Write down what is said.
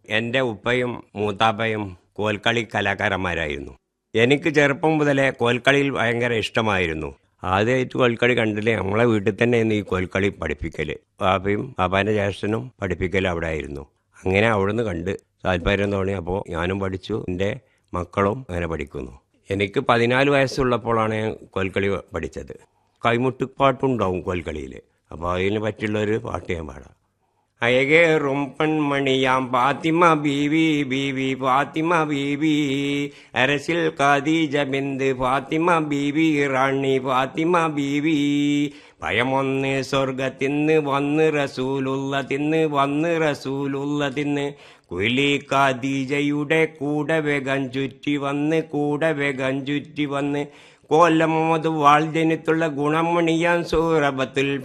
എൻ്റെ ഉപ്പയും മൂത്താപ്പയും കോൽക്കളി കലാകാരന്മാരായിരുന്നു എനിക്ക് ചെറുപ്പം മുതലേ കോൽക്കളിയിൽ ഭയങ്കര ഇഷ്ടമായിരുന്നു ആദ്യമായിട്ട് കോൽക്കളി കണ്ടില്ലേ നമ്മളെ വീട്ടിൽ തന്നെയായിരുന്നു ഈ കോൽക്കളി പഠിപ്പിക്കൽ പാപ്പയും പാപ്പാൻ്റെ ജ്യേഷ്ഠനും പഠിപ്പിക്കൽ അവിടെ ആയിരുന്നു അങ്ങനെ അവിടുന്ന് കണ്ട് താല്പര്യം തോന്നി അപ്പോൾ ഞാനും പഠിച്ചു എൻ്റെ മക്കളും അങ്ങനെ പഠിക്കുന്നു എനിക്ക് പതിനാല് വയസ്സുള്ളപ്പോഴാണ് ഞാൻ കോൽക്കളി പഠിച്ചത് കൈമുട്ടിപ്പാട്ടുണ്ടാവും കോൽക്കളിയിൽ അപ്പോൾ അതിന് പറ്റിയുള്ളൊരു പാട്ട് ഞാൻ പാടാം അയകേറും പെൺമണിയാം ഫാത്തിമ ബീവി ബീവി ഫാത്തിമ ബീവി അരസിൽ ഖദീജ ബിന്ദ് ഫാത്തിമ ബീവി റാണി ഫാത്തിമ ബീവി ഭയമൊന്ന് സ്വർഗത്തിന്ന് വന്ന് റസൂലുള്ള തിന്ന് വന്ന് റസൂലുള്ള തിന്ന് കുലി ഖദീജയുടെ കൂടെ വേഗം ചുറ്റി വന്ന് കൂടെ വേഗം ചുറ്റി വന്ന് കോലം അത് വാൾജനത്തുള്ള ഗുണമണിയാൻ സൂറബത്തുൽ